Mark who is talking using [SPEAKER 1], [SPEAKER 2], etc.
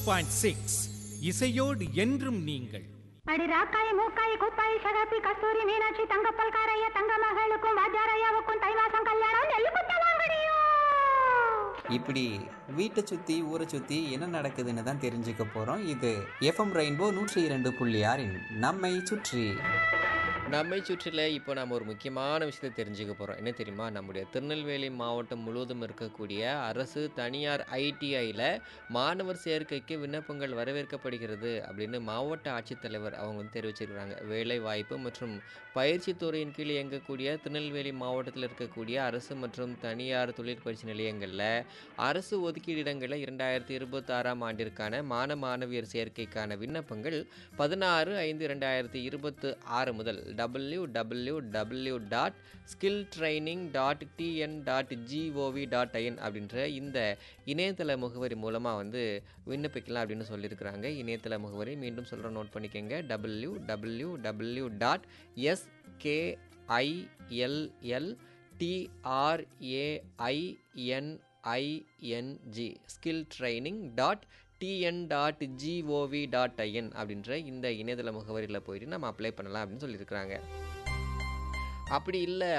[SPEAKER 1] point six இசையோடு என்றும் நீங்கள்
[SPEAKER 2] அடி ராக்காய் மூக்காய் குப்பாய் சகப்பி கஸ்தூரி மீனாட்சி தங்கப்பல் காரைய தங்க மகளுக்கும் வாஜாரையாவுக்கும் தை மாசம் கல்யாணம் நெல்லு குத்த வாங்கடியோ
[SPEAKER 3] இப்படி வீட்டை சுற்றி ஊரை சுற்றி என்ன நடக்குதுன்னு தான் தெரிஞ்சுக்க போகிறோம் இது எஃப்எம் ரெயின்போ நூற்றி இரண்டு புள்ளி ஆறின் நம்மை சுற்றி
[SPEAKER 4] நம்மை சுற்றில இப்போ நம்ம ஒரு முக்கியமான விஷயத்தை தெரிஞ்சுக்க போகிறோம் என்ன தெரியுமா நம்முடைய திருநெல்வேலி மாவட்டம் முழுவதும் இருக்கக்கூடிய அரசு தனியார் ஐடிஐயில் மாணவர் சேர்க்கைக்கு விண்ணப்பங்கள் வரவேற்கப்படுகிறது அப்படின்னு மாவட்ட ஆட்சித்தலைவர் அவங்க வந்து தெரிவிச்சிருக்கிறாங்க வேலை வாய்ப்பு மற்றும் பயிற்சி துறையின் கீழ் இயங்கக்கூடிய திருநெல்வேலி மாவட்டத்தில் இருக்கக்கூடிய அரசு மற்றும் தனியார் தொழிற்பயிற்சி நிலையங்களில் அரசு ஒதுக்கீடு இடங்களில் இரண்டாயிரத்தி இருபத்தாறாம் ஆண்டிற்கான மாண மாணவியர் சேர்க்கைக்கான விண்ணப்பங்கள் பதினாறு ஐந்து இரண்டாயிரத்தி இருபத்து ஆறு முதல் W W W dot skill training dot TN dot GOV dot IN அப்படின்ற இந்த இணையதள முகவரி மூலமாக வந்து விண்ணப்பிக்கலாம் அப்படின்னு சொல்லியிருக்கிறாங்க இணையதள முகவரி மீண்டும் சொல்கிற நோட் பண்ணிக்கோங்க W W W dot எஸ்கேஐஎல்எல் டிஆர்ஏஐஎன்ஐஎன்ஜி skill training dot TN dot GOV dot IN அப்படின்ற இந்த இணையதள முகவரியில் போயிட்டு நம்ம அப்ளை பண்ணலாம் அப்படின்னு சொல்லியிருக்கிறாங்க அப்படி இல்லை